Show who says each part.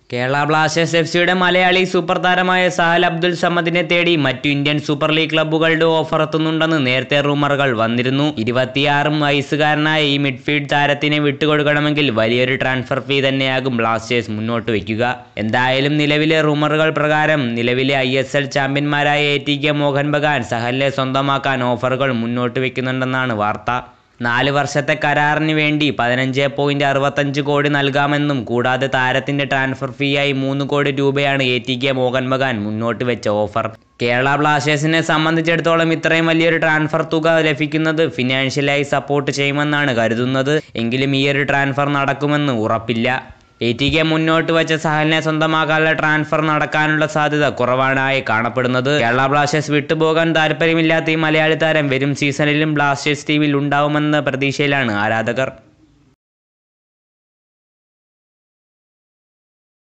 Speaker 1: Kerala Blasters F സിയുടെ Malayali super താരമായ സഹൽ അബ്ദുൽ സമദിനെ തേടി മറ്റു ഇന്ത്യൻ സൂപ്പർ ലീഗ് ക്ലബ്ബുകളുടെ ഓഫർ എത്തുന്നുണ്ടെന്ന് നേരത്തെ റൂമറുകൾ വന്നിരുന്നു ഇരുപത്തിയാറും വയസ്സുകാരനായ ഈ മിഡ്ഫീൽഡ് താരത്തിനെ വിട്ടുകൊടുക്കണമെങ്കിൽ വലിയൊരു ട്രാൻസ്ഫർ ഫീ തന്നെയാകും ബ്ലാസ്റ്റേഴ്സ് മുന്നോട്ട് വയ്ക്കുക എന്തായാലും നിലവിലെ റൂമറുകൾ പ്രകാരം നിലവിലെ ഐ എസ് എൽ ചാമ്പ്യന്മാരായ A T K Mohun Bagan സഹലിനെ സ്വന്തമാക്കാൻ ഓഫറുകൾ മുന്നോട്ട് വയ്ക്കുന്നുണ്ടെന്നാണ് വാർത്ത നാല് വർഷത്തെ കരാറിന് വേണ്ടി പതിനഞ്ച് പോയിന്റ് അറുപത്തഞ്ച് കോടി നൽകാമെന്നും കൂടാതെ താരത്തിന്റെ ട്രാൻസ്ഫർ ഫീയായി മൂന്ന് കോടി രൂപയാണ് A T K Mohun Bagan മുന്നോട്ട് വെച്ച ഓഫർ കേരള ബ്ലാസ്റ്റേഴ്സിനെ സംബന്ധിച്ചിടത്തോളം ഇത്രയും വലിയൊരു ട്രാൻസ്ഫർ തുക ലഭിക്കുന്നത് ഫിനാൻഷ്യലായി സപ്പോർട്ട് ചെയ്യുമെന്നാണ് കരുതുന്നത് എങ്കിലും ഈ ഒരു ട്രാൻസ്ഫർ നടക്കുമെന്ന് ഉറപ്പില്ല എ ടി കെ മുന്നോട്ട് വെച്ച സഹലിനെ സ്വന്തമാക്കാനുള്ള ട്രാൻസ്ഫർ നടക്കാനുള്ള സാധ്യത കുറവാനായി കാണപ്പെടുന്നത് കേരള ബ്ലാസ്റ്റേഴ്സ് വിട്ടുപോകാൻ താല്പര്യമില്ലാത്ത ഈ മലയാളി താരം വരും സീസണിലും ബ്ലാസ്റ്റേഴ്സ് ടീമിൽ ഉണ്ടാവുമെന്ന പ്രതീക്ഷയിലാണ് ആരാധകർ